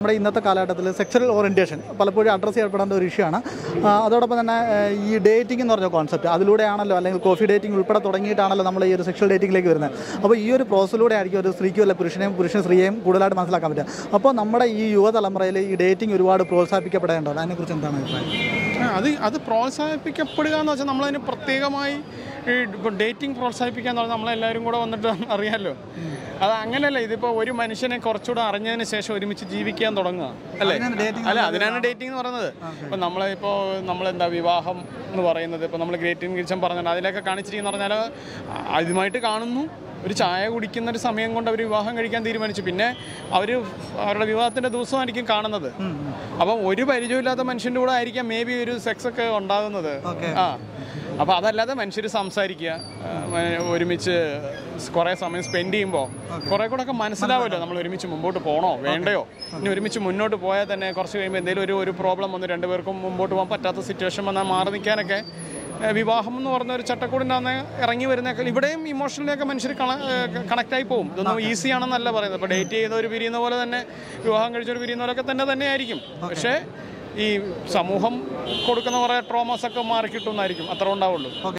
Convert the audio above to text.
നമ്മുടെ ഇന്നത്തെ കാലഘട്ടത്തിൽ സെക്ഷൽ ഓറിയൻറ്റേഷൻ പലപ്പോഴും അഡ്രസ്സ് ചെയ്യപ്പെടേണ്ട ഒരു ഇഷ്യൂ ആണ് ആ, അതോടൊപ്പം തന്നെ ആ, ഈ ഡേറ്റിംഗ് എന്ന് പറഞ്ഞ കോൺസെപ്റ്റ് അതിലൂടെയാണല്ലോ അല്ലെങ്കിൽ കോഫി ഡേറ്റിംഗ് ഉൾപ്പെടെ തുടങ്ങിയിട്ടാണല്ലോ നമ്മൾ ഈ ഒരു സെക്ഷൽ ഡേറ്റിംഗിലേക്ക് വരുന്നത് അപ്പോൾ ഈ ഒരു പ്രോസസ്സിലൂടെ ആയിരിക്കും ഒരു സ്ത്രീക്കും അല്ല പുരുഷനെയും പുരുഷൻ സ്ത്രീയെയും കൂടുതലായിട്ട് മനസ്സിലാക്കാൻ പറ്റുക അപ്പോൾ നമ്മുടെ ഈ യുവതലമുറയിൽ ഈ ഡേറ്റിംഗ് ഒരുപാട് പ്രോത്സാഹിപ്പിക്കപ്പെടേണ്ടോ അതിനെക്കുറിച്ച് എന്താണ് അഭിപ്രായം ആ, അത് അത് പ്രോത്സാഹിപ്പിക്കപ്പെടുക എന്ന് വെച്ചാൽ നമ്മളതിന് പ്രത്യേകമായി ഈ ഇപ്പോൾ ഡേറ്റിംഗ് പ്രോത്സാഹിപ്പിക്കുക എന്ന് പറഞ്ഞാൽ നമ്മളെല്ലാവരും കൂടെ വന്നിട്ട് അറിയാമല്ലോ അത് അങ്ങനെയല്ല ഇതിപ്പോൾ ഒരു മനുഷ്യനെ കുറച്ചുകൂടെ അറിഞ്ഞതിന് ശേഷം ഒരുമിച്ച് ജീവിക്കാൻ തുടങ്ങുക അല്ലേ അതിനാണ് dating അല്ല അതിനാണ് ഡേറ്റിംഗ് എന്ന് പറയുന്നത് ഇപ്പം നമ്മളിപ്പോൾ നമ്മളെന്താ വിവാഹം എന്ന് പറയുന്നത് ഇപ്പോൾ നമ്മൾ ഗ്രേറ്റിംഗ് കിച്ചൻ പറഞ്ഞാൽ അതിലൊക്കെ കാണിച്ചിരിക്കുന്ന പറഞ്ഞാൽ ആദ്യമായിട്ട് കാണുന്നു ഒരു ചായ കുടിക്കുന്ന ഒരു സമയം കൊണ്ട് അവർ വിവാഹം കഴിക്കാൻ തീരുമാനിച്ചു പിന്നെ അവർ അവരുടെ വിവാഹത്തിൻ്റെ ദിവസമായിരിക്കും കാണുന്നത് അപ്പം ഒരു പരിചയമില്ലാത്ത മനുഷ്യൻ്റെ കൂടെ ആയിരിക്കാം മേ ബി ഒരു സെക്സ് ഒക്കെ ഉണ്ടാകുന്നത് Okay. ആ അപ്പോൾ അതല്ലാതെ മനുഷ്യർ സംസാരിക്കുക ആ, മ- ഒരുമിച്ച് കുറേ സമയം സ്പെൻഡ് ചെയ്യുമ്പോൾ കുറേ കൂടെ ഒക്കെ മനസ്സിലാവുമല്ലോ നമ്മൾ ഒരുമിച്ച് മുമ്പോട്ട് പോകണോ വേണ്ടയോ ഇനി ഒരുമിച്ച് മുന്നോട്ട് പോയാൽ തന്നെ കുറച്ച് കഴിയുമ്പോൾ എന്തെങ്കിലും ഒരു ഒരു പ്രോബ്ലം വന്ന് രണ്ടുപേർക്കും മുമ്പോട്ട് പോകാൻ പറ്റാത്ത സിറ്റുവേഷൻ വന്നാൽ മാറി നിൽക്കാനൊക്കെ ഏ, വിവാഹം എന്ന് പറഞ്ഞ ഒരു ചട്ടക്കൂടിൻ്റെ അന്ന് ഇറങ്ങി വരുന്നൊക്കെ ഇവിടെയും ഇമോഷണലിയൊക്കെ മനുഷ്യർ കണക്ട് ആയി പോകും ഇതൊന്നും ഈസി ആണെന്നല്ല പറയുന്നത് ഇപ്പോൾ ഡേറ്റ് ചെയ്തവർ പിരിയുന്ന പോലെ തന്നെ വിവാഹം കഴിച്ചവർ പിരിയുന്നവരൊക്കെ തന്നെ തന്നെയായിരിക്കും പക്ഷേ ഈ സമൂഹം കൊടുക്കുന്ന കുറേ ട്രോമാസ് ഒക്കെ മാറി കിട്ടുമെന്നായിരിക്കും അത്ര ഉണ്ടാവുള്ളൂ